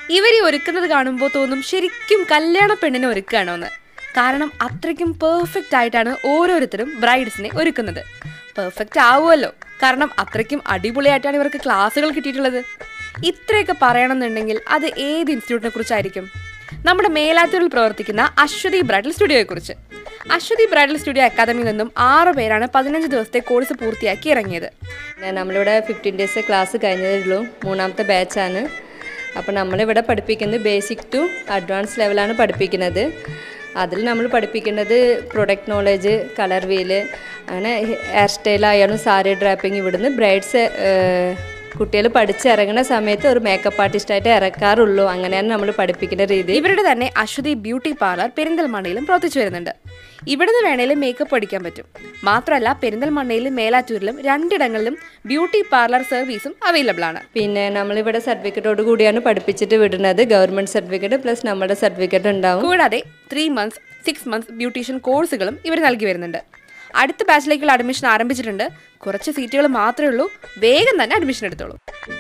ഇവരെ ഒരുക്കുന്നത് കാണുമ്പോൾ തോന്നും ശരിക്കും കല്യാണ പെണ്ണിനെ ഒരുക്കുകയാണോ എന്ന് കാരണം അത്രയ്ക്കും പെർഫെക്റ്റ് ആയിട്ടാണ് ഓരോരുത്തരും ബ്രൈഡ്സിനെ ഒരുക്കുന്നത് പെർഫെക്റ്റ് ആവുമല്ലോ കാരണം അത്രയ്ക്കും അടിപൊളിയായിട്ടാണ് ഇവർക്ക് ക്ലാസ്സുകൾ കിട്ടിയിട്ടുള്ളത് ഇത്രയൊക്കെ പറയണമെന്നുണ്ടെങ്കിൽ അത് ഏത് ഇൻസ്റ്റിറ്റ്യൂട്ടിനെ കുറിച്ചായിരിക്കും നമ്മുടെ മേലാറ്റൂരിൽ പ്രവർത്തിക്കുന്ന അശ്വതി ബ്രൈഡൽ സ്റ്റുഡിയോയെ കുറിച്ച് അശ്വതി ബ്രൈഡൽ സ്റ്റുഡിയോ അക്കാദമിയിൽ നിന്നും ആറ് പേരാണ് പതിനഞ്ച് ദിവസത്തെ കോഴ്സ് പൂർത്തിയാക്കി ഇറങ്ങിയത് പിന്നെ നമ്മളിവിടെ ഫിഫ്റ്റീൻ ഡേയ്സ് ക്ലാസ് കഴിഞ്ഞതേ ഉള്ളൂ മൂന്നാമത്തെ ബാച്ചാണ് അപ്പോൾ നമ്മളിവിടെ പഠിപ്പിക്കുന്നത് ബേസിക് ടു അഡ്വാൻസ് ലെവലാണ് പഠിപ്പിക്കുന്നത് അതിൽ നമ്മൾ പഠിപ്പിക്കുന്നത് പ്രൊഡക്റ്റ് നോളേജ് കളർ വീല് അങ്ങനെ ഹെയർ സ്റ്റൈലായാലും സാരി ഡ്രാപ്പിംഗ് ഇവിടുന്ന് ബ്രൈഡ്സ് കുട്ടികൾ പഠിച്ചിറങ്ങുന്ന സമയത്ത് ഒരു മേക്കപ്പ് ആർട്ടിസ്റ്റായിട്ട് ഇറക്കാറുള്ളൂ അങ്ങനെയാണ് നമ്മൾ പഠിപ്പിക്കുന്ന രീതി ഇവരുടെ തന്നെ അശ്വതി ബ്യൂട്ടി പാർലർ പെരിന്തൽമണ്ണയിലും പ്രവർത്തിച്ചു വരുന്നുണ്ട് ഇവിടുന്ന് വേണേലും മേക്കപ്പ് പഠിക്കാൻ പറ്റും മാത്രമല്ല പെരിന്തൽമണ്ണയിലും മേലാറ്റൂരിലും രണ്ടിടങ്ങളിലും ബ്യൂട്ടി പാർലർ സർവീസും അവൈലബിൾ ആണ് പിന്നെ നമ്മളിവിടെ സർട്ടിഫിക്കറ്റോട് കൂടിയാണ് പഠിപ്പിച്ചിട്ട് വിടുന്നത് ഗവൺമെൻറ് സർട്ടിഫിക്കറ്റ് പ്ലസ് നമ്മുടെ സർട്ടിഫിക്കറ്റ് ഉണ്ടാവും കൂടാതെ three months six months beautician കോഴ്സുകളും ഇവർ നൽകി വരുന്നുണ്ട് അടുത്ത ബാച്ചിലേക്കുള്ള അഡ്മിഷൻ ആരംഭിച്ചിട്ടുണ്ട് കുറച്ച് സീറ്റുകൾ മാത്രമേ ഉള്ളൂ വേഗം തന്നെ അഡ്മിഷൻ എടുത്തോളൂ